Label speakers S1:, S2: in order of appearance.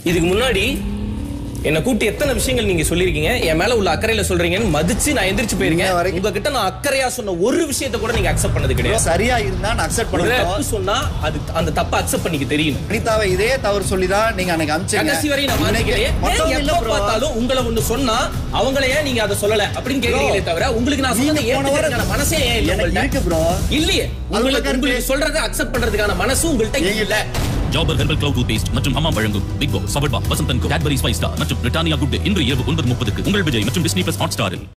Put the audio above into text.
S1: இதுக்கு முன்னாடி என்ன கூட்டி எத்தனை விஷயங்கள் நீங்க சொல்லிருக்கீங்க என் மேல உள்ள அக்கறையில சொல்றீங்கன்னு மதிச்சு நான் எந்திரிச்சு போயிருக்கேன்
S2: இன்ன வரைக்கும்
S1: உங்ககிட்ட நான் அக்கறையா சொன்ன ஒரு விஷயத்தை கூட நீங்க அக்செப்ட் பண்ணது கிடையாது
S2: சரியா இருந்தா நான் அக்செப்ட்
S1: ஒரு
S2: பண்ணுறோம்
S1: தப்பு சொன்னா அது அந்த தப்பை அக்செப்ட் பண்ணிக்க தெரியணும்
S2: அனிதாவை இதே தவறு சொல்லி தான் நீங்க அன்னைக்கு அமிச்சீங்க
S1: கடைசி வரை நான்
S2: இன்னைக்கு
S1: மாத்திக்கலையே
S2: மொத்தம்
S1: ஏன்
S2: இல்ல
S1: எப்ப
S2: bro.
S1: பார்த்தாலும் உங்களை ஒண்ணு சொன்னா அவங்கள ஏன் நீங்க அதை சொல்லல அப்படின்னு கேக்குறீங்களே தவிர உங்களுக்கு நான் சொன்னதை
S2: நீங்க போன வாரம்
S1: ஏத்துக்கிறதுக்கான மனசே ஏன் இல்ல
S2: எனக்கு
S1: உங்கள்ட்ட
S2: இருக்கு bro.
S1: இல்லையே
S2: அதுல
S1: உங்களுக்கு
S2: கருத்து-
S1: உங்களுக்கு சொல்றதை அக்செப்ட் பண்றதுக்கான மனசு உங்கள்ட்ட இல்ல
S3: Dabur herbal clove toothpaste மற்றும் ஹமாம் வழங்கும் பிக் பாஸ் சபர்பா வசந்தன் கேட்பரி ஸ்பைஸ் ஸ்டார் மற்றும் பிரிட்டானியா குட் இன்று இரவு ஒன்பது முப்பதுக்கு உங்கள் விஜய் மற்றும் டிஸ்னி பிளஸ் ஹாட் ஸ்டாரில்